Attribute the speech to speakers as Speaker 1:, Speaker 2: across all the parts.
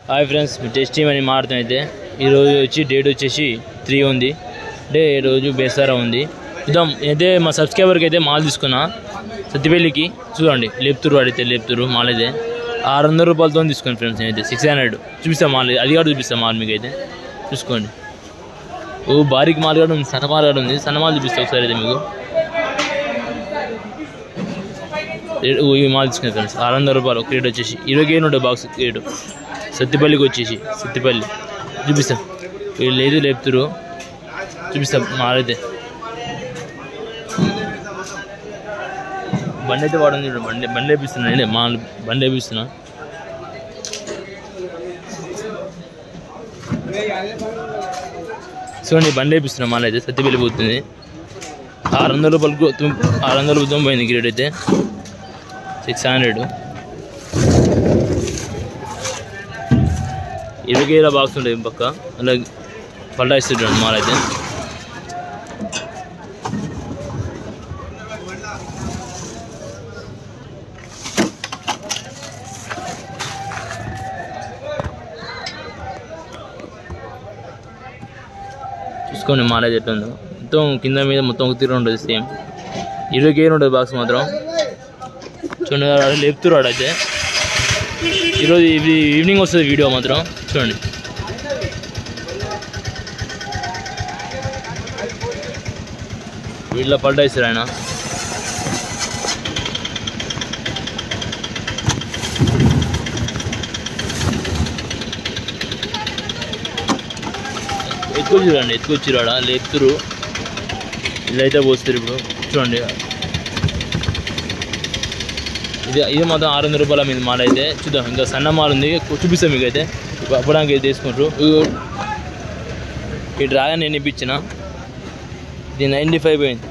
Speaker 1: hi friends మీ test team అని మారుతాం అయితే ఈరోజు వచ్చి డేట్ వచ్చేసి త్రీ ఉంది అంటే ఈరోజు బేసారా ఉంది చూద్దాం అయితే మా సబ్స్క్రైబర్కి అయితే మాల్ తీసుకున్నా సత్తిపల్లికి చూడండి లేపుతురు అడిగితే లేపుతురు మాల్ అయితే ఆరు వందల రూపాయలతో తీసుకోండి ఫ్రెండ్స్ నేనైతే సిక్స్ హండ్రెడ్ చూపిస్తాం మాల్ అది కూడా చూపిస్తాం మాల్ మీకు అయితే చూసుకోండి ఓ బారీకి మాల్ కూడా ఉంది సన్న మాల్ కూడా ఉంది సన్న మాల్ చూపిస్తా ఒకసారి అయితే మీకు రేట్ ఓ ఈ మాల్ తీసుకున్నాను ఫ్రెండ్స్ ఆరు వందల రూపాయలు ఒక రేట్ వచ్చేసి ఇరవై కేజీ ఉంటుంది బాక్స్ రేటు సత్తిపల్లికి వచ్చేసి సత్తిపల్లి చూపిస్తాం వీళ్ళు లేదు లేపుతురు చూపిస్తాం మాలైతే బండి అయితే వాడని చూడండి బండి బండి వేపిస్తున్నా నేనే మా బండి వేపిస్తున్నా చూడండి బండి వేపిస్తున్నా మాల అయితే సత్తిపల్లి పోతుంది ఆరు వందల రూపాయలకు తొమ్- ఆరు వందల రూపాయలు పోయింది గ్రేడ్ అయితే సిక్స్ హండ్రెడ్ ఇరవై కేజీల బాక్స్ ఉంటాయి పక్క అలా పల్టా ఇస్తుంటాడు మాల్ అయితే చూసుకోండి మాల్ అయితే ఎట్లా ఉందో మొత్తం కింద మీద మొత్తం ఒక తీరు ఉంటుంది సేమ్ ఇరవై కేజీలు ఉంటుంది బాక్స్ మాత్రం చూడండి ఆడ లేపుతురాడు అయితే ఈరోజు ఇది ఈవినింగ్ వస్తుంది వీడియో మాత్రం చూడండి వీళ్ళ పల్టా ఇస్తారు ఆయన ఎక్కువ చూడండి ఎక్కువ చూడాడా లేపుతురు ఇదైతే పోస్తారు ఇప్పుడు చూడండి ఇది ఇది మాత్రం ఆరు వందల రూపాయల మీద మాల అయితే చూద్దాం ఇంకా సన్న మాల ఉంది చూపిస్తాం మీకు అయితే అప్పడానికి అయితే తీసుకుంటారు ఇగో ఈ డ్రాగన్ నేను ఇప్పించిన ఇది నైంటీ ఫైవ్ పోయింది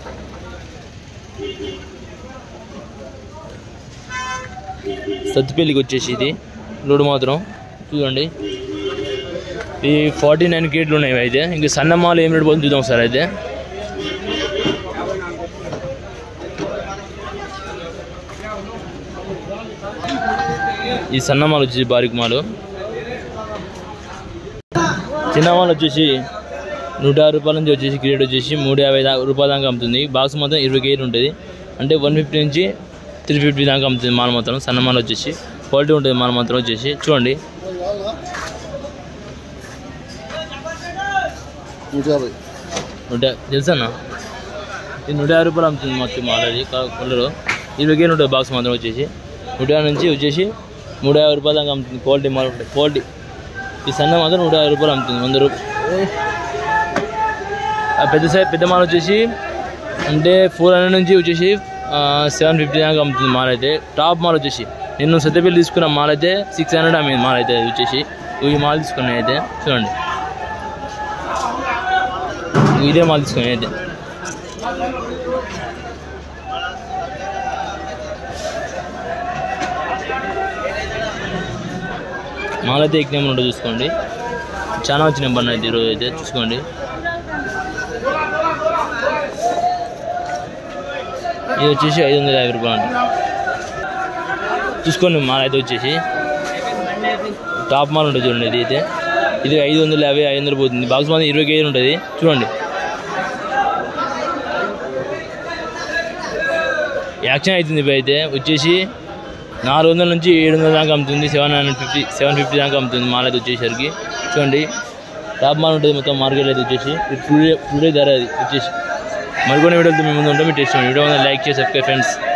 Speaker 1: సత్తిపల్లికి వచ్చేసి ఇది లోడు మాత్రం చూడండి ఈ ఫార్టీ నైన్ కేట్లు ఉన్నాయి ఇవి అయితే ఇంకా సన్న మాల ఏం రేటు పోతుంది చూద్దాం సార్ అయితే ఈ సన్న మాల వచ్చేసి బారిక్ మాలు చిన్న మాల వచ్చేసి నూట యాభై రూపాయల నుంచి వచ్చేసి గ్రేడ్ వచ్చేసి మూడు యాభై దాకా రూపాయల దాకా అమ్ముతుంది బాక్స్ మొత్తం ఇరవై కేజీలు ఉంటుంది అంటే వన్ ఫిఫ్టీ నుంచి త్రీ ఫిఫ్టీ దాకా అమ్ముతుంది మాల మాత్రం సన్న మాల వచ్చేసి క్వాలిటీ ఉంటుంది మాల మాత్రం వచ్చేసి చూడండి
Speaker 2: నూట యాభై
Speaker 1: నూట తెలుసా అన్న ఇది నూట యాభై రూపాయలు అమ్ముతుంది మొత్తం మాలది కలరు ఇరవై కేజీలు ఉంటుంది బాక్స్ మాత్రం వచ్చేసి నూట యాభై నుంచి వచ్చేసి నూట యాభై రూపాయల దాకా అమ్ముతుంది క్వాలిటీ మాల్ ఉంటుంది క్వాలిటీ ఈ సన్న మాత్రం నూట యాభై రూపాయలు అమ్ముతుంది వంద రూపాయలు ఆ పెద్ద సైజ్ పెద్ద మాల్ వచ్చేసి అంటే ఫోర్ హండ్రెడ్ నుంచి వచ్చేసి సెవెన్ ఫిఫ్టీ దాకా అమ్ముతుంది మాల్ అయితే టాప్ మాల్ వచ్చేసి నేను సత్యపల్లి తీసుకున్న మాల్ అయితే సిక్స్ హండ్రెడ్ అమ్మింది మాల్ అయితే అది వచ్చేసి ఈ మాల్ తీసుకున్నాయి అయితే చూడండి ఇదే మాల్ తీసుకున్నాయి అయితే మాల్ అయితే ఎక్ నెంబర్ ఉంటుంది చూసుకోండి చాలా వచ్చినాయి బండి అయితే ఈరోజు అయితే చూసుకోండి ఇది వచ్చేసి ఐదు వందల యాభై రూపాయలు అంట చూసుకోండి మాల్ అయితే వచ్చేసి టాప్ మాల్ ఉంటుంది చూడండి ఇది అయితే ఇది ఐదు వందల యాభై ఐదు వందలు పోతుంది బాక్స్ మాత్రం ఇరవై కేజీలు ఉంటుంది చూడండి యాక్షన్ అవుతుంది ఇవి అయితే వచ్చేసి నాలుగు వందల నుంచి ఏడు వందల దాకా అమ్ముతుంది seven hundred fifty seven fifty దాకా అమ్ముతుంది మాల్ అయితే వచ్చేసరికి చూడండి టాప్ మాల్ ఉంటుంది మొత్తం మార్కెట్ అయితే వచ్చేసి ఇది టుడే టుడే ధర అది వచ్చేసి మరికొన్ని వీడియోలతో మీ ముందు ఉంటాం మీ టెస్ట్ వీడియో లైక్ చేసి సబ్స్క్రైబ్ ఫ్రెండ్స్